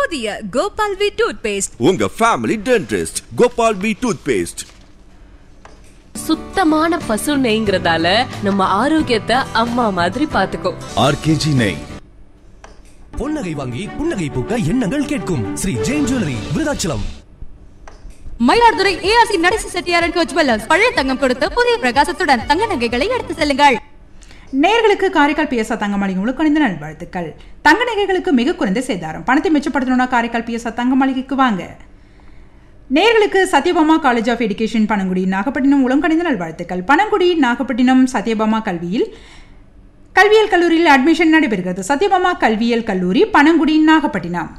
புதிய Gopal V toothpaste உங்க family dentist Gopal B toothpaste சுத்தமான பசு நெய்ங்கிறதால நம்ம ஆரோக்கியத்தை அம்மா மாதிரி பாத்துக்கோ ஆர்கேஜி நெய் பொன்னகை வாங்கி புன்னகை பூக்க எண்ணங்கள் கேட்கும் ஸ்ரீ ஜெயின் ஜுவல்லரி விருதாச்சலம் மயிலாடுதுறை ஏஆர்சி நடேசி செட்டியாரன் கோச் ஜுவல்லர்ஸ் பழைய தங்கம் கொடுத்து புதிய பிரகாசத்துடன் தங்க நகைகளை எடுத்து செல்லுங்கள் நேர்களுக்கு காரைக்கால் பிஎஸ்ஆ தங்கமாளிகை முழுக்கணிந்த நல்வாழ்த்துக்கள் தங்க நகைகளுக்கு மிக குறைந்த சேதாரம் பணத்தை மிச்சப்படுத்தணும்னா காரைக்கால் பிஎஸ்ஆ தங்கமாளிகைக்கு வாங்க நேர்களுக்கு Sathyabama college of education Panangudi Nagapattinam உளங்கணிந்த நல்வாழ்த்துக்கள் பனங்குடி நாகப்பட்டினம் சத்யபாமா கல்வியில் கல்வியியல் கல்லூரியில் அட்மிஷன் நடைபெறுகிறது சத்யபாமா கல்வியியல் கல்லூரி பனங்குடி நாகப்பட்டினம்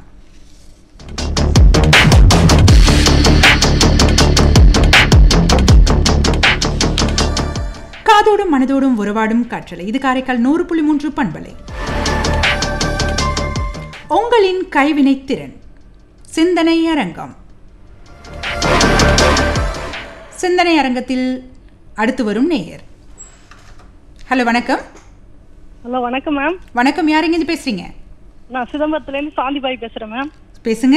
காதோடும் மனதோடும் உறவாடும் காற்றலை இது காரைக்கால் நூறு புள்ளி மூன்று பண்பலை உங்களின் கைவினை திறன் சிந்தனை அரங்கம் சிந்தனை அரங்கத்தில் அடுத்து வரும் நேயர் ஹலோ வணக்கம் ஹலோ வணக்கம் மேம் வணக்கம் யாருங்க இது பேசுறீங்க நான் சிதம்பரத்துலேருந்து சாந்திபாய் பேசுகிறேன் மேம் பேசுங்க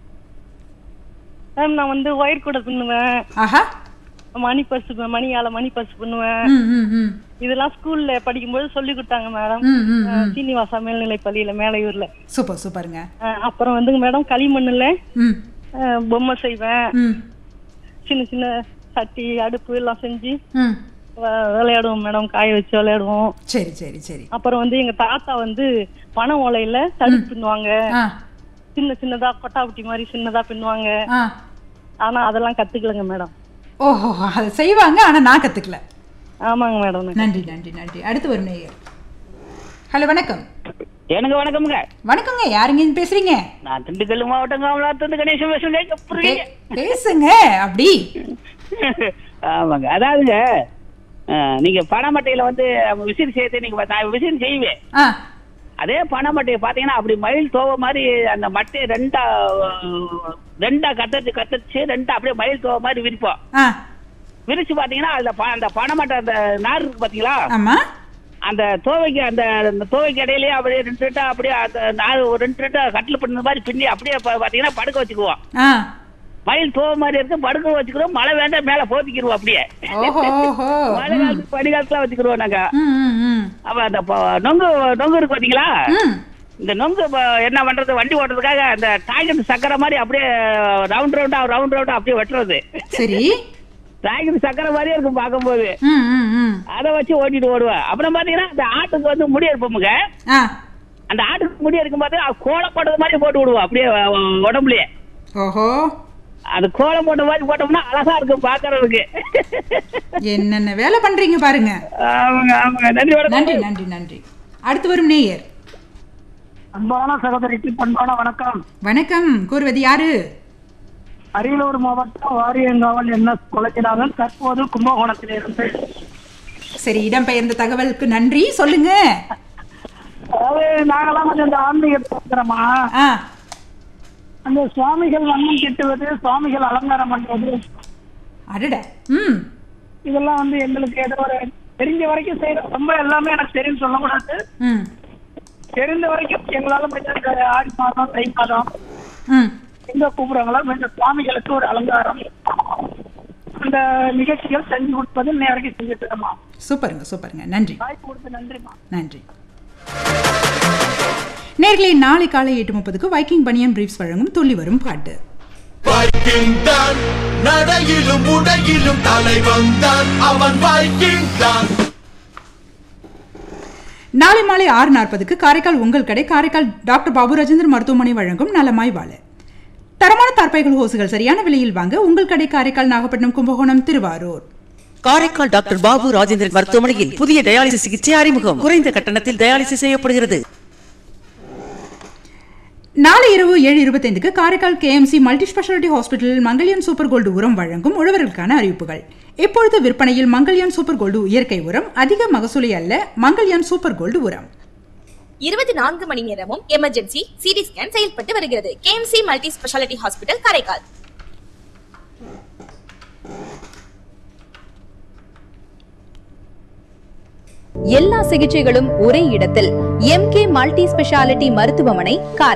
மேம் நான் வந்து ஒயர் கூட பின்னுவேன் ஆஹா மணி பர்ஸ் மணியால மணி பர்ஸ் பண்ணுவேன் ம் ம் ம் இதெல்லாம் ஸ்கூல்ல படிக்கும்போது சொல்லி கொடுத்தாங்க மேடம் ம், ம், ம். சீனிவாசா மேல்நிலை பள்ளியில மேலையூர்ல சூப்பர் சூப்பருங்க அஹ், அப்புறம் வந்துங்க மேடம் களிமண்ணுல ம் அஹ், பொம்மை செய்வேன் ம் சின்ன சின்ன சட்டி அடுப்பு எல்லாம் செஞ்சு ம் வ- விளையாடுவோம் மேடம் காய வச்சு விளையாடுவோம் சரி சரி சரி அப்புறம் வந்து எங்க தாத்தா வந்து பனை ஓலையில தடுப்பு பின்னுவாங்க ஆ சின்ன சின்னதா கொட்டாப்புட்டி மாதிரி சின்னதா பின்னுவாங்க ஆ ஆனா அதெல்லாம் கத்துக்கலங்க மேடம் ஓஹோ அதை செய்வாங்க ஆனால் நான் கற்றுக்கல ஆமாங்க மேடம் நன்றி நன்றி நன்றி அடுத்து வரும் நேயர் ஹலோ வணக்கம் எனக்கு வணக்கமுங்க வணக்கங்க யாருங்க இருந்து பேசுறீங்க நான் திண்டுக்கல் மாவட்டம் காமலாத்திலிருந்து கணேசன் பேசுறேங்க எப்படி பே- பேசுங்க அப்படி ஆமாங்க அதாவதுங்க அஹ், நீங்க பணமட்டையில வந்து விசிறி சேர்த்து நீங்க பா- நான் விசிறி செய்வேன் ஆ அதே பணமட்டையை பாத்தீங்கன்னா அப்படி மயில் தோவ மாதிரி அந்த மட்டையை ரெண்டா அஹ், ரெண்டா கத்தரிச்சு கத்தரிச்சு ரெண்டா அப்படியே மயில் தோவ மாதிரி விரிப்போம் ஆ விரிச்சு பாத்தீங்கன்னா அதுல ப- அந்த பணமட்டை அந்த நார் இருக்கு பாத்தீங்களா ஆமா அந்த தோவைக்கு அந்த அந்த தோவைக்கு இடையிலேயே அப்படியே ரெண்டு ரெண்டா அப்படியே அந்த நார் ஒரு ரெண்டு ரெண்டா கட்டில் பண்ண மாதிரி பின்னி அப்படியே பா- பாத்தீங்கன்னா படுக்க வச்சுக்குவோம் ஆ மயில் தோவ மாதிரி இருக்கு படுக்க வச்சுக்கிறோம் மழை வேண்டாம் மேல போத்திக்கிருவோம் அப்படியே ஓஹோ ஓஹோ மழை காலத்து பனி காலத்துல வச்சுக்கிருவோம் நாங்க ம் ம் ம் அப்ப அந்த ப- நொங்கு நொங்கு இருக்கு பாத்தீங்களா ம் இந்த நொங்கு இப்ப என்ன பண்றது வண்டி ஓட்டுறதுக்காக அந்த டாய்லெட் சக்கரை மாதிரி அப்படியே ரவுண்ட் ரவுண்டா ரவுண்ட் ரவுண்டா அப்படியே வெட்டுறது சரி டாய்லெட் சக்கரை மாதிரியே இருக்கும் பார்க்கும்போது ம் ம் ம் அதை வச்சு ஓட்டிட்டு ஓடுவேன் அப்புறம் பாத்தீங்கன்னா அந்த ஆட்டுக்கு வந்து முடி இருப்போமுங்க ஆ அந்த ஆட்டுக்கு முடி இருக்கும் போது கோலம் போட்டது மாதிரி போட்டு விடுவோம் அப்படியே அஹ், உடம்புலயே ஓஹோ அது கோலம் போட்ட மாதிரி போட்டோம்னா அழகா இருக்கும் பாக்குறதுக்கு என்னென்ன வேலை பண்றீங்க பாருங்க ஆமாங்க ஆமாங்க நன்றி நன்றி வணக்கம் நன்றி நன்றி அடுத்து வரும் நேயர் அன்பான சகோதரிக்கு பண்பான வணக்கம் வணக்கம் கூறுவது யாரு அரியலூர் மாவட்டம் வாரியங்காவல் என்ன குலச்சினாதன் தற்போது கும்பகோணத்தில் இருந்து சரி இடம்பெயர்ந்த தகவலுக்கு நன்றி சொல்லுங்க அதாவது நாங்கெல்லாம் கொஞ்சம் இந்த ஆன்மீகத்தை பார்க்கிறோமா ஆ அந்த சுவாமிகள் வண்ணம் கட்டுவது சுவாமிகள் அலங்காரம் பண்றது அடட ம் இதெல்லாம் வந்து எங்களுக்கு ஏதோ ஒரு தெரிஞ்ச வரைக்கும் செய்யறோம் ரொம்ப எல்லாமே எனக்கு தெரியும் சொல்லக்கூடாது ம் தெரிந்த வரைக்கும் எங்களால முடிஞ்ச இந்த ஆடி மாதம் தை மாதம் ம் எங்க கூப்பிடுறாங்களோ இந்த சுவாமிகளுக்கு ஒரு அலங்காரம் அந்த நிகழ்ச்சிகள் செஞ்சு கொடுப்பது இன்னை வரைக்கும் செஞ்சுட்டு இருக்கோமா சூப்பருங்க சூப்பருங்க நன்றி வாய்ப்பு கொடுத்து நன்றிமா நன்றி நேர்களே நாளை காலை எட்டு முப்பதுக்கு வைக்கிங் பனியன் பிரீஃப்ஸ் வழங்கும் துள்ளி வரும் பாட்டு வைக்கிங் தான் நடையிலும் உடையிலும் தலைவன் தான் அவன் வைக்கிங் தான் நாளை மாலை ஆறு நாற்பதுக்கு காரைக்கால் உங்கள் கடை காரைக்கால் டாக்டர் பாபு ராஜேந்திர மருத்துவமனை வழங்கும் நலமாய் வாழ தரமான தற்பைகள் ஹோசுகள் சரியான விலையில் வாங்க உங்கள் கடை காரைக்கால் நாகப்பட்டினம் கும்பகோணம் திருவாரூர் காரைக்கால் டாக்டர் பாபு ராஜேந்திரன் மருத்துவமனையில் புதிய டயாலிசிஸ் சிகிச்சை அறிமுகம் குறைந்த கட்டணத்தில் டயாலிசிஸ் செய்யப்படுகிறது நாளை இரவு ஏழு இருபத்தைந்துக்கு காரைக்கால் கேஎம்சி மல்டி ஸ்பெஷாலிட்டி ஹாஸ்பிட்டலில் மங்கல்யான் சூப்பர் கோல்டு உரம் வழங்கும் உழவர்களுக்கான அறிவிப்புகள் இப்பொழுது விற்பனையில் மங்கல்யான் சூப்பர் கோல்டு இயற்கை உரம் அதிக மகசூலை அல்ல மங்கல்யான் சூப்பர் கோல்டு உரம் இருபத்தி நான்கு மணி நேரமும் எமர்ஜென்சி சிடி ஸ்கேன் செயல்பட்டு வருகிறது KMC multi speciality hospital Karaikal எல்லா சிகிச்சைகளும் ஒரே இடத்தில் எம்கே மல்டி ஸ்பெஷாலிட்டி மருத்துவமனை காரை